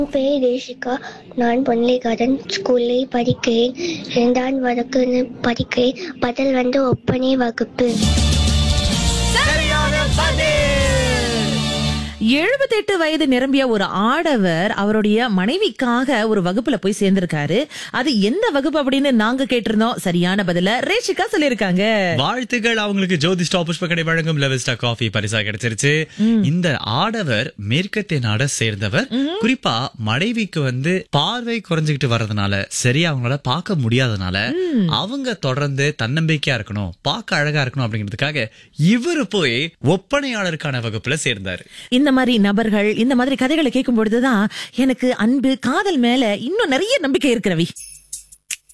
என் பேர் தேசிகா நான் பொன்னிகார்டன் ஸ்கூலில் படிக்கிறேன் இரண்டாம் வகுப்பு படிக்கிறேன் பதில் வந்து ஒப்பனை வகுப்பு எழுபத்தெட்டு வயது நிரம்பிய ஒரு ஆடவர் அவருடைய மனைவிக்காக ஒரு வகுப்புல போய் சேர்ந்திருக்காரு அது எந்த வகுப்பு அப்படின்னு நாங்க கேட்டிருந்தோம் சரியான பதில ரேஷிகா சொல்லியிருக்காங்க வாழ்த்துக்கள் அவங்களுக்கு ஜோதி ஸ்டாப் புஷ்பக்கடை வழங்கும் லெவல்ஸ்டா காஃபி பரிசா கிடைச்சிருச்சு இந்த ஆடவர் மேற்கத்திய நாட சேர்ந்தவர் குறிப்பா மனைவிக்கு வந்து பார்வை குறைஞ்சுக்கிட்டு வர்றதுனால சரியா அவங்கள பார்க்க முடியாதனால அவங்க தொடர்ந்து தன்னம்பிக்கையா இருக்கணும் பார்க்க அழகா இருக்கணும் அப்படிங்கிறதுக்காக இவரு போய் ஒப்பனையாளருக்கான வகுப்புல சேர்ந்தாரு இந்த மாதிரி நபர்கள் இந்த மாதிரி கதைகளை கேட்கும் பொழுதுதான் எனக்கு அன்பு காதல் மேல இன்னும் நிறைய நம்பிக்கை இருக்கிறவி